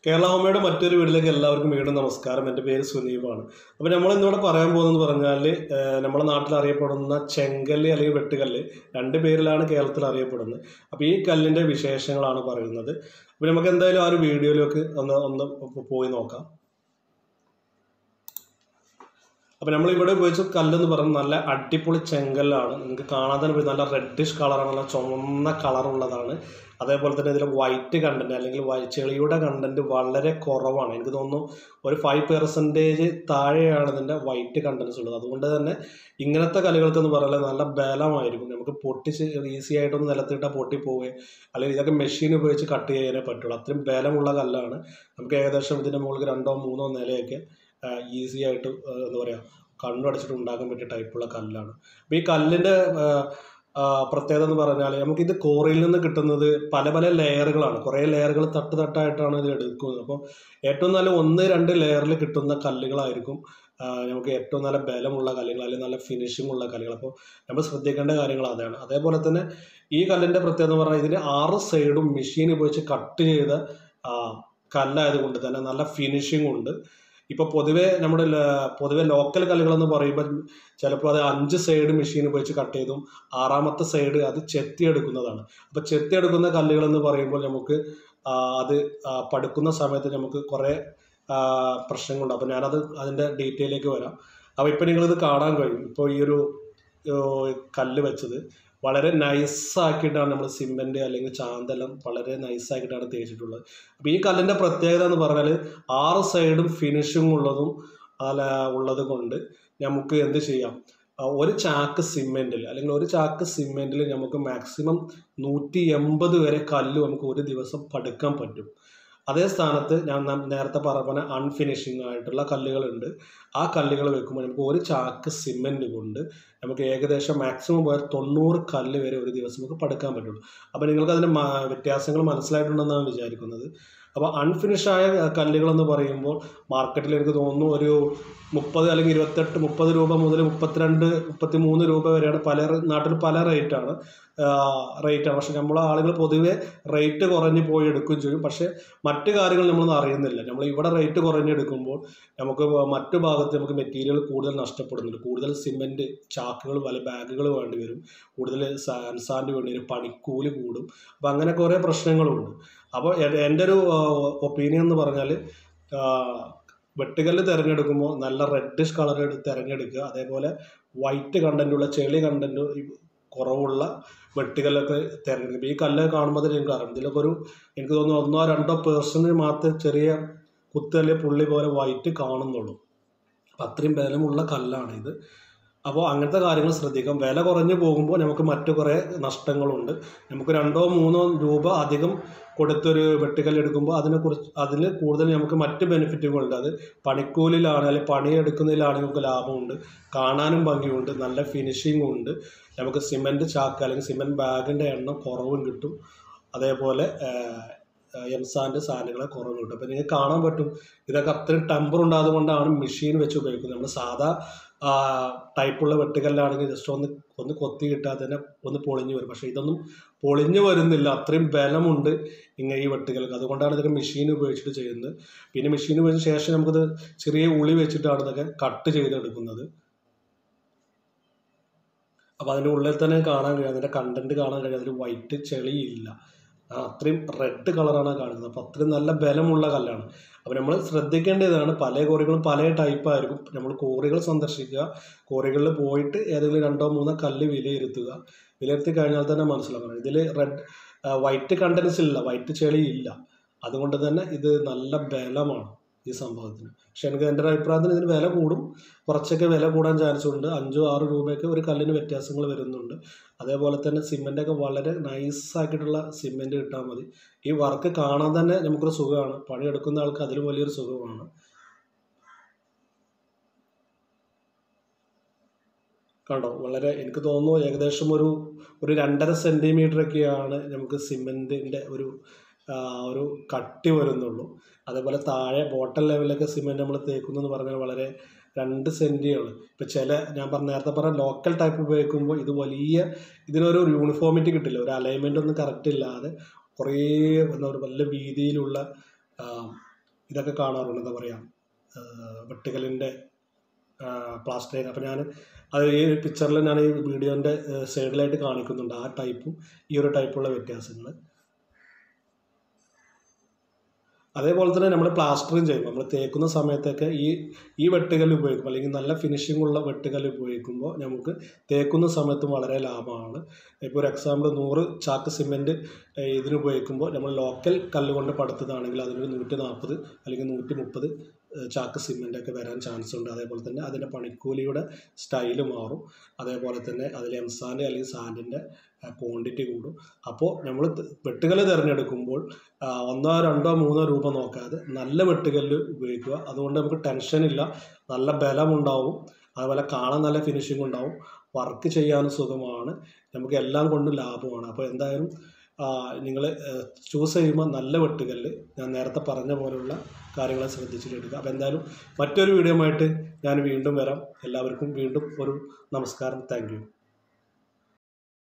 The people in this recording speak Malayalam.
കേരള ഹോമയുടെ മറ്റൊരു വീട്ടിലേക്ക് എല്ലാവർക്കും വീണ്ടും നമസ്കാരം എൻ്റെ പേര് സുനീപാണ് അപ്പോൾ നമ്മൾ ഇന്നിവിടെ പറയാൻ പോകുന്നത് പറഞ്ഞാൽ നമ്മുടെ നാട്ടിൽ അറിയപ്പെടുന്ന ചെങ്കല്ല് അല്ലെങ്കിൽ വെട്ടുകല്ല് രണ്ട് പേരിലാണ് കേരളത്തിൽ അറിയപ്പെടുന്നത് അപ്പോൾ ഈ കല്ലിൻ്റെ വിശേഷങ്ങളാണ് പറയുന്നത് അപ്പോൾ നമുക്ക് എന്തായാലും ആ ഒരു വീഡിയോയിലേക്ക് ഒന്ന് ഒന്ന് പോയി നോക്കാം അപ്പോൾ നമ്മൾ ഇവിടെ ഉപയോഗിച്ച കല്ലെന്ന് പറയുന്നത് നല്ല അടിപൊളി ചെങ്കല്ലാണ് നിങ്ങൾക്ക് കാണാൻ തന്നെ പറ്റും. നല്ല റെഡിഷ് കളറാണ് നല്ല ചുവന്ന കളറുള്ളതാണ് അതേപോലെ തന്നെ ഇതിൽ വൈറ്റ് കണ്ടന്റ് അല്ലെങ്കിൽ വൈ- ചെളിയുടെ കണ്ടന്റ് വളരെ കുറവാണ് എനിക്ക് തോന്നുന്നു ഒരു ഫൈവ് പെർസെൻറ്റേജ് താഴെയാണ് ഇതിൻ്റെ വൈറ്റ് കണ്ടൻസ് ഉള്ളത് അതുകൊണ്ട് തന്നെ ഇങ്ങനത്തെ കല്ലുകൾക്ക് എന്ന് പറയുന്നത് നല്ല ബലമായിരിക്കും നമുക്ക് പൊട്ടിച്ച് ഈസി ആയിട്ടൊന്ന് നിലത്തിട്ടാൽ പൊട്ടിപ്പോവുകയും അല്ലെങ്കിൽ ഇതൊക്കെ മെഷീൻ ഉപയോഗിച്ച് കട്ട് ചെയ്യാനേ പറ്റുള്ളൂ അത്രയും ബലമുള്ള കല്ലാണ് നമുക്ക് ഏകദേശം ഇതിൻ്റെ മുകളിൽ രണ്ടോ മൂന്നോ നിലയൊക്കെ ഈസി ആയിട്ട് ആ, എന്താ പറയുക കണ്ണടച്ചിട്ട് ഉണ്ടാക്കാൻ പറ്റിയ ടൈപ്പുള്ള കല്ലാണ് അപ്പോൾ ഈ കല്ലിൻ്റെ പ്രത്യേകത എന്ന് പറഞ്ഞാൽ നമുക്കിത് കോറിയിൽ നിന്ന് കിട്ടുന്നത് പല പല ലെയറുകളാണ് കുറേ ലെയറുകൾ തട്ട് തട്ടായിട്ടാണ് ഇത് എടുക്കുന്നത് അപ്പോൾ ഏറ്റവും നല്ല ഒന്ന് രണ്ട് ലെയറിൽ കിട്ടുന്ന കല്ലുകളായിരിക്കും ആ, നമുക്ക് ഏറ്റവും നല്ല ബലമുള്ള കല്ലുകൾ അല്ലെങ്കിൽ നല്ല ഫിനിഷിംഗ് ഉള്ള കല്ലുകൾ അപ്പോൾ നമ്മൾ ശ്രദ്ധിക്കേണ്ട കാര്യങ്ങൾ അതാണ് അതേപോലെ തന്നെ ഈ കല്ലിൻ്റെ പ്രത്യേകത എന്ന് പറഞ്ഞാൽ ഇതിന് ആറ് സൈഡും മെഷീൻ ഉപയോഗിച്ച് കട്ട് ചെയ്ത ആ, കല്ലായതുകൊണ്ട് തന്നെ നല്ല ഫിനിഷിംഗ് ഉണ്ട് ഇപ്പോൾ പൊതുവേ നമ്മുടെ ല- പൊതുവെ ലോക്കൽ കല്ലുകളെന്ന് പറയുമ്പോൾ ചിലപ്പോൾ അത് അഞ്ച് സൈഡ് മെഷീൻ ഉപയോഗിച്ച് കട്ട് ചെയ്തും ആറാമത്തെ സൈഡ് അത് ചെത്തിയെടുക്കുന്നതാണ് അപ്പോൾ ചെത്തിയെടുക്കുന്ന കല്ലുകൾ എന്ന് പറയുമ്പോൾ നമുക്ക് ആ, അത് ആ, പടുക്കുന്ന സമയത്ത് നമുക്ക് കുറേ ആ, പ്രശ്നങ്ങളുണ്ട് അപ്പോൾ ഞാനത് അതിൻ്റെ ഡീറ്റെയിലേക്ക് വരാം അപ്പോൾ ഇപ്പോൾ നിങ്ങളിത് കാണാൻ കഴിയും ഇപ്പോൾ ഈ ഒരു ഏ, കല്ല് വെച്ചത് വളരെ നൈസാക്കിയിട്ടാണ് നമ്മൾ സിമെൻറ്റ് അല്ലെങ്കിൽ ചാന്തെല്ലാം വളരെ നൈസാക്കിയിട്ടാണ് തേച്ചിട്ടുള്ളത് അപ്പോൾ ഈ കല്ലിൻ്റെ പ്രത്യേകത എന്ന് പറഞ്ഞാൽ ആറ് സൈഡും ഫിനിഷിംഗ് ഉള്ളതും അല്ല ഉള്ളത് കൊണ്ട് നമുക്ക് എന്ത് ചെയ്യാം ആ, ഒരു ചാക്ക് സിമെൻറ്റിൽ അല്ലെങ്കിൽ ഒരു ചാക്ക് സിമെൻറ്റിൽ നമുക്ക് മാക്സിമം നൂറ്റി എൺപത് വരെ കല്ല് നമുക്ക് ഒരു ദിവസം പടുക്കാൻ പറ്റും അതേ സ്ഥാനത്ത് ഞാൻ ന- നേരത്തെ പറഞ്ഞ അൺഫിനിഷിംഗ് ആയിട്ടുള്ള കല്ലുകളുണ്ട് ആ കല്ലുകൾ വെക്കുമ്പോൾ നമുക്ക് ഒരു ചാക്ക് സിമെൻറ്റ് കൊണ്ട് നമുക്ക് ഏകദേശം മാക്സിമം പോയാൽ തൊണ്ണൂറ് കല്ല് വരെ ഒരു ദിവസം നമുക്ക് പടുക്കാൻ പറ്റുള്ളൂ അപ്പോൾ നിങ്ങൾക്ക് അതിൻ്റെ മ- വ്യത്യാസങ്ങൾ മനസ്സിലായിട്ടുണ്ടെന്നാണ് വിചാരിക്കുന്നത് അപ്പോൾ അൺഫിനിഷായ കല്ലുകൾ എന്ന് പറയുമ്പോൾ മാർക്കറ്റിൽ എനിക്ക് തോന്നുന്നു ഒരു മുപ്പത് അല്ലെങ്കിൽ ഇരുപത്തെട്ട് മുപ്പത് രൂപ മുതൽ മുപ്പത്തിരണ്ട് മുപ്പത്തി മൂന്ന് രൂപ വരെയാണ് പല റ- നാട്ടിൽ പല റേറ്റാണ് റേറ്റാണ് പക്ഷെ നമ്മൾ ആളുകൾ പൊതുവെ റേറ്റ് കുറഞ്ഞ് പോയി എടുക്കുകയും ചെയ്യും പക്ഷേ മറ്റു കാര്യങ്ങൾ നമ്മളൊന്നും അറിയുന്നില്ല നമ്മൾ ഇവിടെ റേറ്റ് കുറഞ്ഞെടുക്കുമ്പോൾ നമുക്ക് മറ്റു ഭാഗത്ത് നമുക്ക് മെറ്റീരിയൽ കൂടുതൽ നഷ്ടപ്പെടുന്നുണ്ട് കൂടുതൽ സിമെൻറ്റ് ചാക്കുകൾ പല ബാഗുകൾ വേണ്ടി വരും കൂടുതൽ സാൻസാൻഡ് വേണ്ടി വരും പണിക്കൂലി കൂടും അപ്പം അങ്ങനെ കുറേ പ്രശ്നങ്ങളുണ്ട് അപ്പോൾ എ- എൻ്റെ ഒരു ഒപ്പീനിയൻ എന്ന് പറഞ്ഞാൽ വെട്ടുകല്ല് തിരഞ്ഞെടുക്കുമ്പോൾ നല്ല റെഡിഷ് കളർ തിരഞ്ഞെടുക്കുക അതേപോലെ വൈറ്റ് കണ്ടൻറ്റുള്ള ചെളി കണ്ടൻറ്റ് കുറവുള്ള വെട്ടുകല്ലൊക്കെ തിരഞ്ഞെടുക്കും ഈ കല്ല് കാണുമ്പോൾ തന്നെ എനിക്ക് അറിയാം ഇതിലൊക്കെ ഒരു എനിക്ക് തോന്നുന്നു ഒന്നോ രണ്ടോ പേഴ്സൻറ്റ് മാത്രമേ ചെറിയ കുത്തല് പുള്ളി പോലെ വൈറ്റ് കാണുന്നുള്ളൂ അപ്പം അത്രയും ബലമുള്ള കല്ലാണ് ഇത് അപ്പോൾ അങ്ങനത്തെ കാര്യങ്ങൾ ശ്രദ്ധിക്കാം വില കുറഞ്ഞു പോകുമ്പോൾ നമുക്ക് മറ്റു കുറേ നഷ്ടങ്ങളുണ്ട് നമുക്ക് രണ്ടോ മൂന്നോ രൂപ അധികം കൊടുത്തൊരു വെട്ടുകല്ല് എടുക്കുമ്പോൾ അതിനെ കുറിച്ച് അതിന് കൂടുതൽ നമുക്ക് മറ്റ് ബെനിഫിറ്റുകളുണ്ട് അത് പണിക്കൂലിയിലാണ് അല്ലെങ്കിൽ പണിയെടുക്കുന്നതിലാണെങ്കിൽ നമുക്ക് ലാഭമുണ്ട് കാണാനും ഭംഗിയുണ്ട് നല്ല ഫിനിഷിങ്ങും ഉണ്ട് നമുക്ക് സിമെൻറ്റ് ചാക്ക് അല്ലെങ്കിൽ സിമെൻറ്റ് ബാഗിൻ്റെ എണ്ണം കുറവും കിട്ടും അതേപോലെ എംസാൻ്റെ സാധനങ്ങളെ കുറവ് കിട്ടും അപ്പോൾ നിങ്ങൾക്ക് കാണാൻ പറ്റും ഇതൊക്കെ അത്രയും ടെമ്പർ ഉണ്ടായതുകൊണ്ടാണ് മെഷീൻ വെച്ച് ഉപയോഗിക്കുന്നത് നമ്മൾ സാധാ ആ, ടൈപ്പുള്ള വെട്ടുകല്ലാണെങ്കിൽ ജസ്റ്റ് ഒന്ന് ഒന്ന് കൊത്തി കിട്ടാതെ തന്നെ ഒന്ന് പൊളിഞ്ഞു വരും പക്ഷേ ഇതൊന്നും പൊളിഞ്ഞു വരുന്നില്ല അത്രയും ബലമുണ്ട് ഇങ്ങനെ ഈ വെട്ടുകൾക്ക് അതുകൊണ്ടാണ് ഇതൊക്കെ മെഷീൻ ഉപയോഗിച്ചിട്ട് ചെയ്യുന്നത് പിന്നെ മെഷീൻ ഉപയോഗിച്ച ശേഷം നമുക്കിത് ചെറിയ ഉളി വെച്ചിട്ടാണ് ഇതൊക്കെ കട്ട് ചെയ്തെടുക്കുന്നത് അപ്പോൾ അതിൻ്റെ ഉള്ളിൽ തന്നെ കാണാൻ കഴിയും അതിൻ്റെ കണ്ടന്റ് കാണാൻ കഴിയും അതിൽ വൈറ്റ് ചെളിയില്ല ആ, അത്രയും റെഡ് കളറാണ് കാണുന്നത് അപ്പോൾ അത്രയും നല്ല ബലമുള്ള കല്ലാണ് അപ്പോൾ നമ്മൾ ശ്രദ്ധിക്കേണ്ടതാണ് പല കോറികളും പല ടൈപ്പ് ആയിരിക്കും നമ്മൾ കോറികൾ സന്ദർശിക്കുക കോറികളിൽ പോയിട്ട് ഏതെങ്കിലും രണ്ടോ മൂന്നോ കല്ല് വിലയിരുത്തുക വിലയിരുത്തി കഴിഞ്ഞാൽ തന്നെ മനസ്സിലാക്കണം ഇതിൽ റെഡ് വൈറ്റ് കണ്ടൻസ് ഇല്ല വൈറ്റ് ചെളി ഇല്ല അതുകൊണ്ട് തന്നെ ഇത് നല്ല ബലമാണ് ഈ സംഭവത്തിന് പക്ഷെ എനിക്ക് എൻ്റെ ഒരു അഭിപ്രായത്തിന് ഇതിന് വില കൂടും കുറച്ചൊക്കെ വില കൂടാൻ ചാൻസ് ഉണ്ട് അഞ്ചോ ആറ് രൂപയൊക്കെ ഒരു കല്ലിന് വ്യത്യാസങ്ങൾ വരുന്നുണ്ട് അതേപോലെ തന്നെ സിമെൻ്റൊക്കെ വളരെ നൈസാക്കിയിട്ടുള്ള സിമെൻറ്റ് കിട്ടാൽ മതി ഈ വർക്ക് കാണാൻ തന്നെ നമുക്കൊരു സുഖമാണ് പണിയെടുക്കുന്ന ആൾക്ക് അതിലും വലിയൊരു സുഖമാണ് കണ്ടോ വളരെ എനിക്ക് തോന്നുന്നു ഏകദേശം ഒരു ഒരു രണ്ടര സെൻറ്റിമീറ്റർ ഒക്കെയാണ് നമുക്ക് സിമെൻറ്റിൻ്റെ ഒരു ആ, ഒരു കട്ടി വരുന്നുള്ളൂ അതേപോലെ താഴെ ബോട്ടം ലെവലിലൊക്കെ സിമെൻറ്റ് നമ്മൾ തേക്കുന്നതെന്ന് പറഞ്ഞാൽ വളരെ രണ്ട് സെൻറ്റിയാണ് ഇപ്പോൾ ചില ഞാൻ പറഞ്ഞ നേരത്തെ പറഞ്ഞ ലോക്കൽ ടൈപ്പ് ഉപയോഗിക്കുമ്പോൾ ഇത് വലിയ ഇതിനൊരു യൂണിഫോമിറ്റി കിട്ടില്ല ഒരു അലൈൻമെൻ്റ് ഒന്നും കറക്റ്റ് ഇല്ലാതെ കുറേ എന്താ പറയുക നല്ല വീതിയിലുള്ള ആ, ഇതൊക്കെ കാണാറുണ്ട് എന്താ പറയുക വെട്ടുകല്ലിൻ്റെ പ്ലാസ്റ്ററിങ് അപ്പോൾ ഞാൻ അത് ഈ പിക്ചറിൽ ഞാൻ ഈ വീഡിയോൻ്റെ സൈഡിലായിട്ട് കാണിക്കുന്നുണ്ട് ആ ടൈപ്പും ഈ ഒരു ടൈപ്പുള്ള വ്യത്യാസങ്ങൾ അതേപോലെ തന്നെ നമ്മൾ പ്ലാസ്റ്ററിങ് ചെയ്യും നമ്മൾ തേക്കുന്ന സമയത്തൊക്കെ ഈ ഈ വെട്ടുകല്ല് ഉപയോഗിക്കും അല്ലെങ്കിൽ നല്ല ഫിനിഷിംഗ് ഉള്ള വെട്ടുകല്ല് ഉപയോഗിക്കുമ്പോൾ നമുക്ക് തേക്കുന്ന സമയത്തും വളരെ ലാഭമാണ് ഇപ്പോൾ ഒരു എക്സാമ്പിൾ നൂറ് ചാക്ക് സിമെൻറ്റ് ഇതിന് ഉപയോഗിക്കുമ്പോൾ നമ്മൾ ലോക്കൽ കല്ല് കൊണ്ട് പടുത്തതാണെങ്കിൽ അതിനൊരു നൂറ്റി നാൽപ്പത് അല്ലെങ്കിൽ നൂറ്റി മുപ്പത് ചാക്ക് സിമെൻ്റ് ഒക്കെ വരാൻ ചാൻസ് ഉണ്ട് അതേപോലെ തന്നെ അതിൻ്റെ പണിക്കൂലിയുടെ സ്റ്റൈല് മാറും അതേപോലെ തന്നെ അതിൽ എംസാൻ്റെ അല്ലെങ്കിൽ സാൻഡിൻ്റെ ക്വാണ്ടിറ്റി കൂടും അപ്പോൾ നമ്മൾ വെട്ടുകല്ല് തിരഞ്ഞെടുക്കുമ്പോൾ ആ, ഒന്നോ രണ്ടോ മൂന്നോ രൂപ നോക്കാതെ നല്ല വെട്ടുകല്ല് ഉപയോഗിക്കുക അതുകൊണ്ട് നമുക്ക് ടെൻഷൻ ഇല്ല നല്ല ബലമുണ്ടാവും അതുപോലെ കാണാൻ നല്ല ഫിനിഷിംഗ് ഉണ്ടാവും വർക്ക് ചെയ്യാനും സുഖമാണ് നമുക്ക് എല്ലാം കൊണ്ടും ലാഭമാണ് അപ്പോൾ എന്തായാലും നിങ്ങൾ ചൂസ് ചെയ്യുമ്പോൾ നല്ല വെട്ടുകല്ല് ഞാൻ നേരത്തെ പറഞ്ഞ പോലുള്ള കാര്യങ്ങൾ ശ്രദ്ധിച്ചിട്ടെടുക്കുക അപ്പോൾ എന്തായാലും മറ്റൊരു വീഡിയോ ആയിട്ട് ഞാൻ വീണ്ടും വരാം എല്ലാവർക്കും വീണ്ടും ഒരു നമസ്കാരം താങ്ക്